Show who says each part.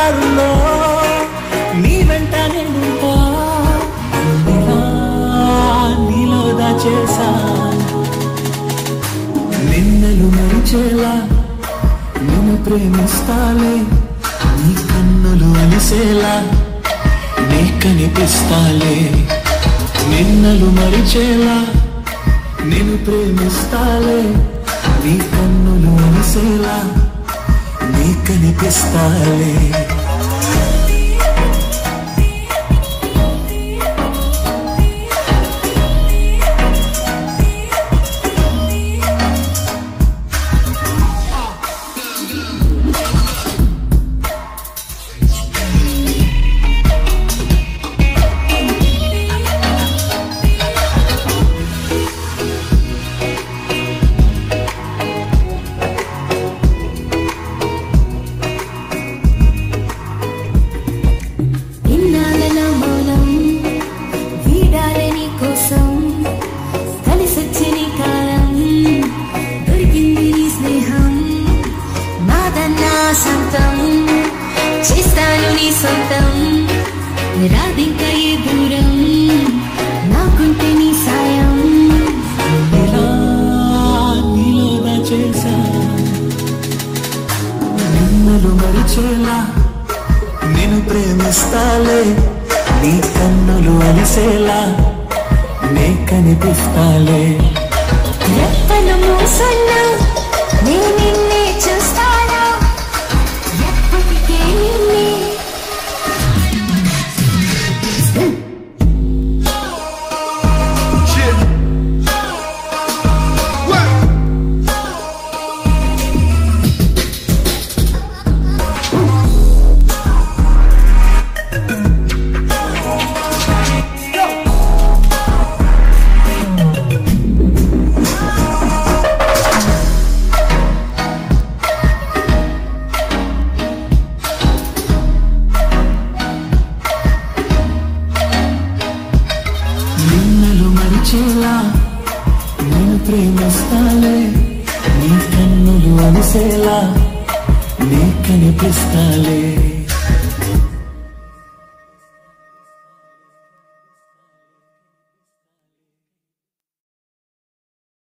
Speaker 1: దారుల్లో నీ వెంట నేనుంటా ఇలా నీలో దాచేసా నిన్నలు మరిచేలా నిన్ను ప్రేమిస్తాలే నీ కన్నులు అలిసేలా నీ కనిపిస్తాలే నిన్నలు మరిచేలా నేను ప్రేమిస్తాలే నీ కన్నులు అలిసేలా నీ కనిపిస్తాలే
Speaker 2: ఇన్నాళ్ళలో మౌనం వీడాలని కోసం కలిసొచ్చని కాలం దొరికింది నీ స్నేహం నాదన్నా సొంతం చేస్తాను నీ సొంతం రాదింకా ఏ దూరం నాకుంటే నీ సాయం
Speaker 1: ఇలా నీలో దాచేసా నిన్నలు మరిచేలా నేను ప్రేమిస్తాలే నీ కన్నులు అలిసేలా నీ కనిపిస్తాలే
Speaker 2: రెప్పలు మూసన్నా నే నిన్నే చూస్తానా ఎప్పటికే నిన్నే
Speaker 1: నిన్నలు మరిచేలా నేను ప్రేమిస్తాలే నీ కన్నులు అలిసేలా నీ కనిపిస్తాలే